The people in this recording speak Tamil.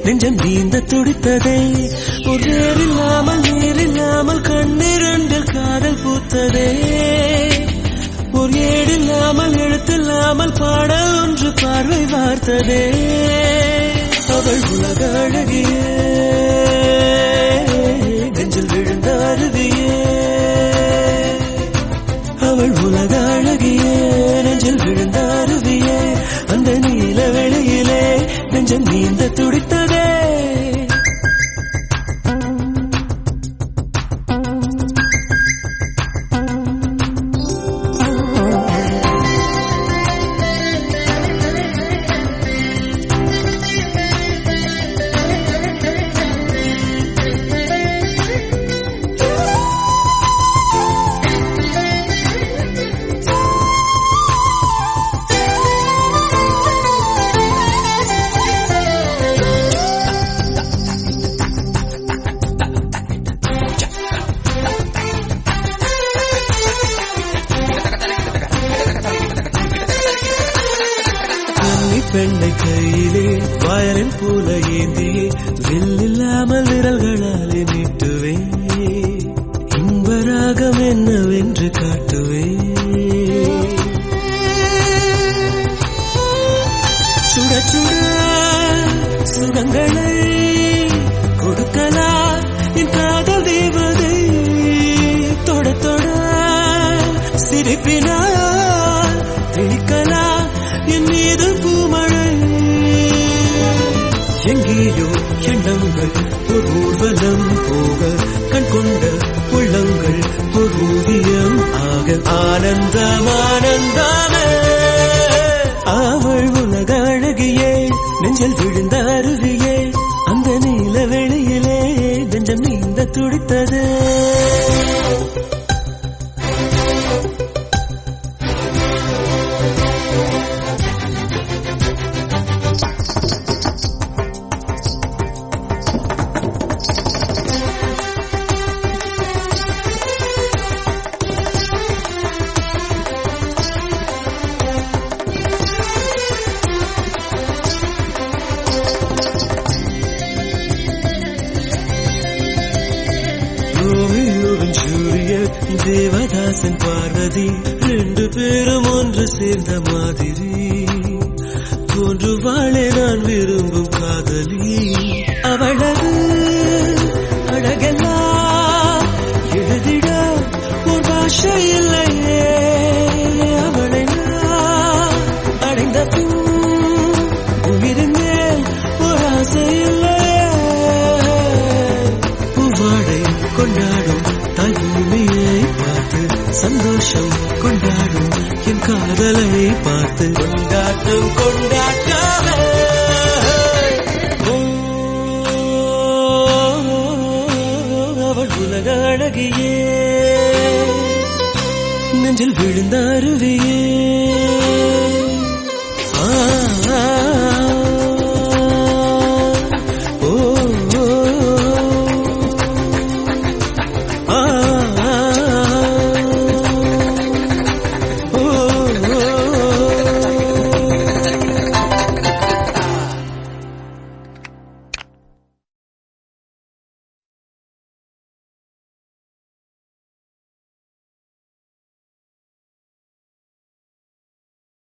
நெஞ்சம் நீந்த துடித்ததே ஒரு நேரில்லாமல் நீரில்லாமல் கண்ணிரண்டில் காதல் பூத்ததே ஒரு ஏடில்லாமல் எழுத்தில்லாமல் பாடல் ஒன்று பார்வை வார்த்ததே அவள் உலக அழகியே நெஞ்சில் விழுந்த அருவியே அவள் உலக அழகியே நெஞ்சில் விழுந்த அருவியே அந்த நீல வெளியிலே நெஞ்சம் நீந்த துடித்ததே கன்னி பெண்ணை கையிலே வயலின் போல ஏந்தியே வில்லில்லாமல் விரல்களாலே நீட்டுவே இன்பராகம் என்னவென்று காட்டுவே சுட சுட சுகங்களை கொடுக்கலா என் காதல் தேவதை தொட தொட சிரிப்பினால் திணிக்கலா என் மீது பூமழை எங்கேயோ எண்ணங்கள் ஒரு ஊர்வலம் போக கண் கொண்ட உள்ளங்கள் ஒரு ஓவியம் ஆக ஆனந்தம் ஆனந்தமே அவள் உலக அழகியே நெஞ்சில் விழுந்த அருவியே அந்த நீல வெளியிலே நெஞ்சம் நீந்த துடித்தது ரோமியோவின் சூரியன் தேவதாசன் பார்வதி ரெண்டு பேரும் ஒன்று சேர்ந்த மாதிரி தோன்றுவாளே நான் விரும்பும் காதலி அவளது அழகெல்லாம் எழுதிட ஒரு பாஷை இல்லையே அவளை நான் அடைந்த பின் உயிரின் மேல் ஒரு ஆசை இல்லையே பூவாடை கொண்டாடும் தாய் பூமியை பார்த்து சந்தோஷம் கொண்டாடும் என் காதலை பார்த்து கொண்டாட்டம் கொண்டாட்டம்